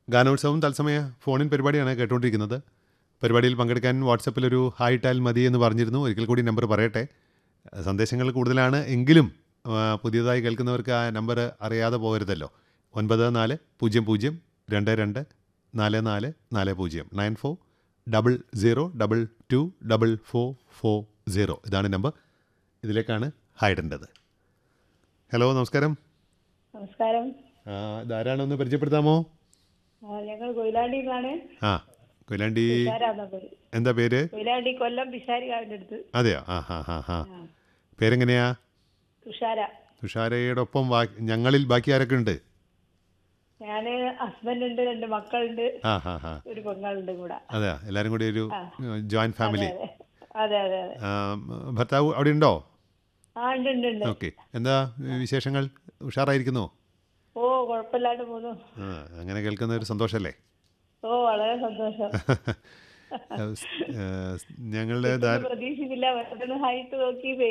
ഗാനോത്സവം തത്സമയ ഫോണിൻ പരിപാടിയാണ് കേട്ടുകൊണ്ടിരിക്കുന്നത് പരിപാടിയിൽ പങ്കെടുക്കാൻ വാട്സപ്പിൽ ഒരു ഹായ് ടാൽ മതി എന്ന് പറഞ്ഞിരുന്നു ഒരിക്കൽ കൂടി നമ്പർ പറയട്ടെ സന്ദേശങ്ങൾ കൂടുതലാണ് എങ്കിലും ആ, പുതിയതായി കേൾക്കുന്നവർക്ക് ആ നമ്പർ അറിയാതെ പോകരുതല്ലോ ഒൻപത് നാല് പൂജ്യം പൂജ്യം രണ്ട് രണ്ട് നാല് നാല് നാല് പൂജ്യം nine four double zero double two double four four zero ഇതാണ് നമ്പർ ഇതിലേക്കാണ് ഹായ് ഇടേണ്ടത് ഹലോ നമസ്കാരം നമസ്കാരം ആ, ഇതാരാണെന്ന് പരിചയപ്പെടുത്താമോ ആ, ഞങ്ങൾ കൊയിലാണ്ടിയിലാണ് ആ കൊയിലാണ്ടി പിഷാരാന്ന പേര് എന്താ പേര് കൊയിലാണ്ടി കൊല്ലം പിഷാരി കാവിന്റെ അടുത്ത് അതെയോ ആ ഹാ ഹാ ഹാ പേരെങ്ങനെയാ തുഷാര തുഷാരയുടെ ഒപ്പം ബാ- ഞങ്ങളിൽ ബാക്കി ആരൊക്കെ ഉണ്ട് ഞാന് ഹസ്ബൻഡ് ഉണ്ട് രണ്ട് മക്കളുണ്ട് ആ ഹാ ഹാ ഒരു പെങ്ങളുണ്ട് കൂടെ അതെ എല്ലാവരും കൂടി ഒരു ജോയിന്റ് ഫാമിലി അതെ അതെ അതെ അതെ ആ, ഭർത്താവ് അവിടെ ഉണ്ടോ ആ ഉണ്ട് ഉണ്ട് ഉണ്ട് ഓക്കെ എന്താ വിശേഷങ്ങൾ ഉഷാറായിരിക്കുന്നോ ഓ കുഴപ്പമില്ലാണ്ട് പോന്നു ആ അങ്ങനെ കേൾക്കുന്ന ഒരു സന്തോഷമല്ലേ ഓ വളരെ സന്തോഷം ഞങ്ങളുടെ ധാര പ്രതീക്ഷിച്ചില്ല വെറുതെ ഹൈറ്റ് നോക്കി